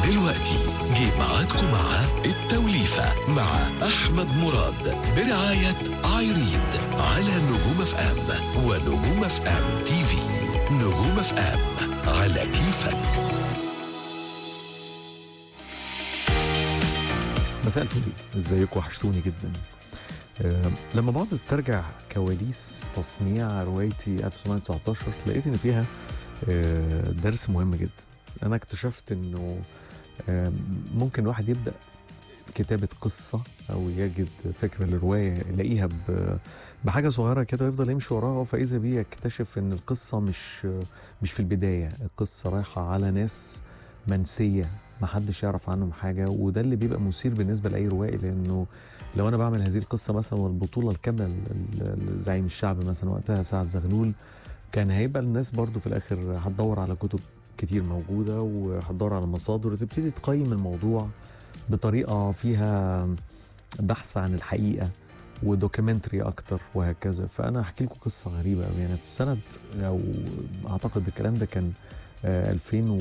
دلوقتي جه ميعادكم مع التوليفة مع أحمد مراد برعاية عايريد على نجوم اف ام ونجوم اف ام تي في نجوم اف ام على كيفك مساء الفل ازيكم وحشتوني جدا آه، لما بقعد استرجع كواليس تصنيع روايتي 1919 لقيت ان فيها آه، درس مهم جدا انا اكتشفت انه آه، ممكن الواحد يبدا كتابة قصة أو يجد فكرة لرواية يلاقيها ب- بحاجة صغيرة كده ويفضل يمشي وراها فإذا بيه يكتشف إن القصة مش مش في البداية القصة رايحة على ناس منسية محدش يعرف عنهم حاجة وده اللي بيبقى مثير بالنسبة لأي روائي لأنه لو أنا بعمل هذه القصة مثلا والبطولة الكاملة ل- ل- لزعيم الشعب مثلا وقتها سعد زغلول كان هيبقى الناس برضو في الآخر هتدور على كتب كتير موجودة وهتدور على مصادر وتبتدي تقيم الموضوع بطريقة فيها بحث عن الحقيقة ودوكيومنتري اكتر وهكذا فانا هحكي لكم قصه غريبه قوي يعني في سنه او اعتقد الكلام ده كان آه،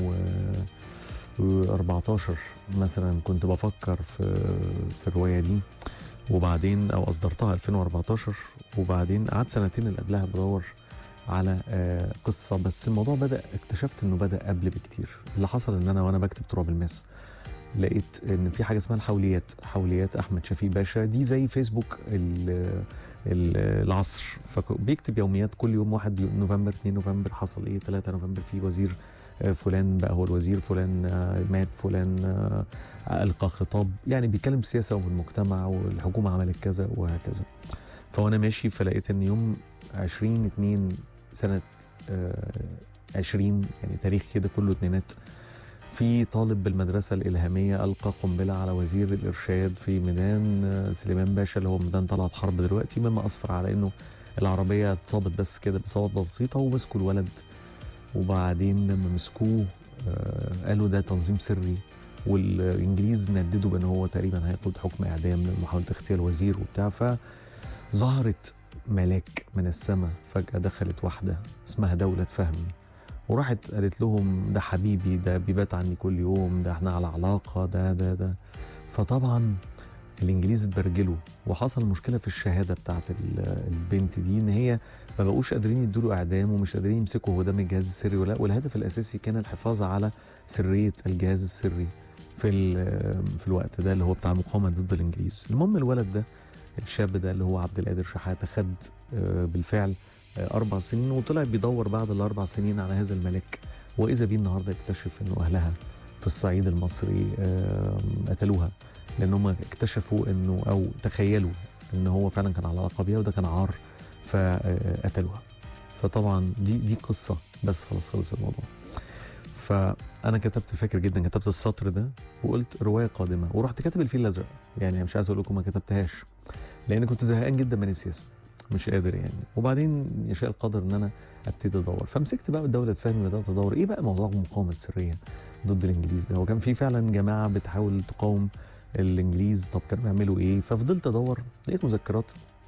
2014 مثلا كنت بفكر في في الروايه دي وبعدين او اصدرتها 2014 وبعدين قعدت سنتين اللي قبلها بدور على آه، قصه بس الموضوع بدا اكتشفت انه بدا قبل بكتير اللي حصل ان انا وانا بكتب تراب الماس لقيت ان في حاجه اسمها الحوليات حوليات احمد شفيق باشا دي زي فيسبوك ال- ال- العصر فبيكتب يوميات كل يوم 1 يو- نوفمبر 2 نوفمبر حصل ايه 3 نوفمبر في وزير آه، فلان بقى هو الوزير فلان آه، مات فلان آه، القى خطاب يعني بيتكلم سياسه والمجتمع والحكومه عملت كذا وهكذا فوانا ماشي فلقيت ان يوم 20 2 سنه آه، 20 يعني تاريخ كده كله اتنينات في طالب بالمدرسة الإلهامية ألقى قنبلة على وزير الإرشاد في ميدان آه، سليمان باشا اللي هو ميدان طلعت حرب دلوقتي مما أسفر على إنه العربية اتصابت بس كده بإصابات بسيطة ومسكوا الولد وبعدين لما مسكوه آه، قالوا ده تنظيم سري والإنجليز نددوا بأن هو تقريبا هياخد حكم إعدام لمحاولة اغتيال وزير وبتاع فظهرت ملاك من السماء فجأة دخلت واحدة اسمها دولة فهمي وراحت قالت لهم ده حبيبي ده بيبات عني كل يوم ده احنا على علاقة ده ده ده فطبعا الانجليز اتبرجلوا وحصل مشكلة في الشهادة بتاعت ال- البنت دي ان هي ما بقوش قادرين يدوا اعدام ومش قادرين يمسكوا هو ده من الجهاز السري ولا لأ، والهدف الاساسي كان الحفاظ على سرية الجهاز السري في ال- في الوقت ده اللي هو بتاع المقاومة ضد الانجليز المهم الولد ده الشاب ده اللي هو عبد القادر شحاتة خد آه، بالفعل آه، أربع سنين وطلع بيدور بعد الأربع سنين على هذا الملك وإذا بيه النهارده يكتشف إنه أهلها في الصعيد المصري آم، قتلوها لأن هم اكتشفوا إنه أو تخيلوا إن هو فعلا كان على علاقة بيها وده كان عار فقتلوها فطبعا دي دي قصة بس خلاص خلص الموضوع فأنا كتبت فاكر جدا كتبت السطر ده وقلت رواية قادمة ورحت كاتب الفيل الأزرق يعني مش عايز أقول لكم ما كتبتهاش لأن كنت زهقان جدا من السياسة مش قادر يعني وبعدين يشاء القدر ان انا ابتدي ادور فمسكت بقى دوله فهمي بدات ادور ايه بقى موضوع المقاومه السريه ضد الانجليز ده هو كان في فعلا جماعه بتحاول تقاوم الانجليز طب كانوا بيعملوا ايه ففضلت ادور لقيت مذكرات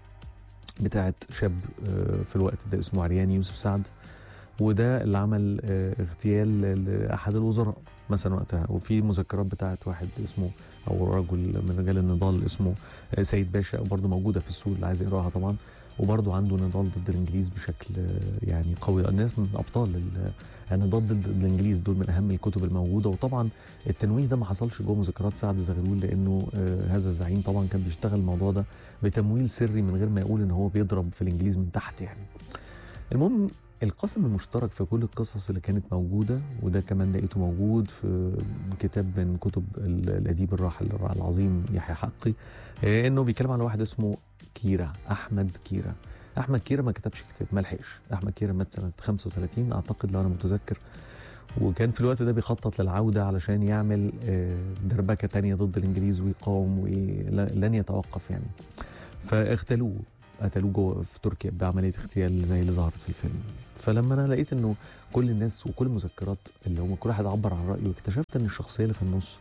بتاعت شاب آه، في الوقت ده اسمه عريان يوسف سعد وده اللي عمل آه، اغتيال لاحد الوزراء مثلا وقتها وفي مذكرات بتاعت واحد اسمه او رجل من رجال النضال اسمه آه، سيد باشا برضه موجوده في السوق اللي عايز يقراها طبعا وبرضه عنده نضال ضد الانجليز بشكل آه، يعني قوي الناس من ابطال ال- النضال ضد الانجليز دول من اهم الكتب الموجوده وطبعا التنويه ده ما حصلش جوه مذكرات سعد زغلول لانه آه، هذا الزعيم طبعا كان بيشتغل الموضوع ده بتمويل سري من غير ما يقول ان هو بيضرب في الانجليز من تحت يعني المهم القاسم المشترك في كل القصص اللي كانت موجوده وده كمان لقيته موجود في كتاب من كتب ال- الاديب الراحل العظيم يحيى حقي آه، انه بيتكلم على واحد اسمه كيرا احمد كيرا احمد كيرا ما كتبش كتاب ما لحقش احمد كيرا مات سنه 35 اعتقد لو انا متذكر وكان في الوقت ده بيخطط للعوده علشان يعمل آه، دربكه تانية ضد الانجليز ويقاوم ولن يتوقف يعني فاغتالوه قتلوه جوه في تركيا بعمليه اغتيال زي اللي ظهرت في الفيلم فلما انا لقيت انه كل الناس وكل المذكرات اللي هم كل واحد عبر عن رايه واكتشفت ان الشخصيه اللي في النص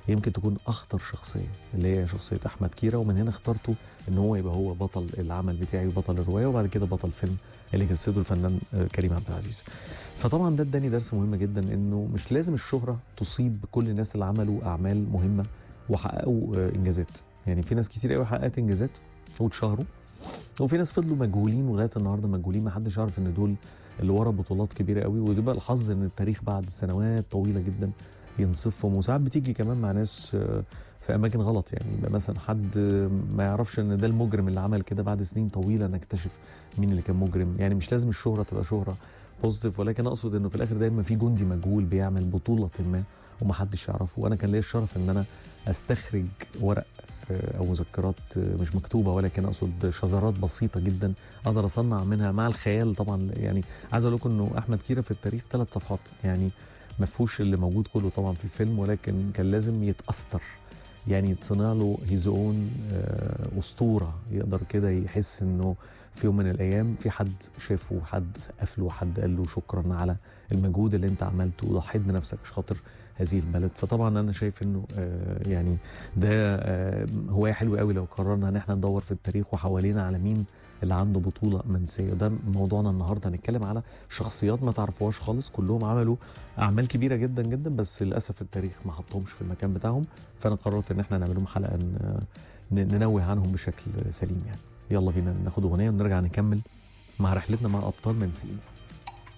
يمكن تكون اخطر شخصيه اللي هي شخصيه احمد كيره ومن هنا اخترته ان هو يبقى هو بطل العمل بتاعي وبطل الروايه وبعد كده بطل فيلم اللي جسده الفنان آه، كريم عبد العزيز فطبعا ده اداني درس مهم جدا انه مش لازم الشهره تصيب كل الناس اللي عملوا اعمال مهمه وحققوا آه، انجازات يعني في ناس كتير قوي حققت انجازات واتشهروا وفي ناس فضلوا مجهولين ولغايه النهارده مجهولين ما حدش يعرف ان دول اللي ورا بطولات كبيره قوي وده بقى الحظ ان التاريخ بعد سنوات طويله جدا ينصفهم وساعات بتيجي كمان مع ناس آه، في اماكن غلط يعني يبقى مثلا حد آه، ما يعرفش ان ده المجرم اللي عمل كده بعد سنين طويله نكتشف مين اللي كان مجرم يعني مش لازم الشهره تبقى شهره بوزيتيف ولكن اقصد انه في الاخر دايما في جندي مجهول بيعمل بطوله ما ومحدش يعرفه وانا كان ليا الشرف ان انا استخرج ورق آه، او مذكرات آه، مش مكتوبه ولكن اقصد شذرات بسيطه جدا اقدر اصنع منها مع الخيال طبعا يعني عايز اقول لكم انه احمد كيره في التاريخ ثلاث صفحات يعني ما فيهوش اللي موجود كله طبعا في الفيلم ولكن كان لازم يتاثر يعني يتصنع له هيز اون اسطوره يقدر كده يحس انه في يوم من الايام في حد شافه وحد سقف له وحد قال له شكرا على المجهود اللي انت عملته وضحيت بنفسك عشان خاطر هذه البلد فطبعا انا شايف انه آه، يعني ده آه، هوايه حلوه قوي لو قررنا ان احنا ندور في التاريخ وحوالينا على مين اللي عنده بطوله منسيه وده موضوعنا النهارده هنتكلم على شخصيات ما تعرفوهاش خالص كلهم عملوا اعمال كبيره جدا جدا بس للاسف التاريخ ما حطهمش في المكان بتاعهم فانا قررت ان احنا نعمل لهم حلقه ن- ن- ننوه عنهم بشكل سليم يعني يلا بينا ناخد اغنيه ونرجع نكمل مع رحلتنا مع ابطال منسيين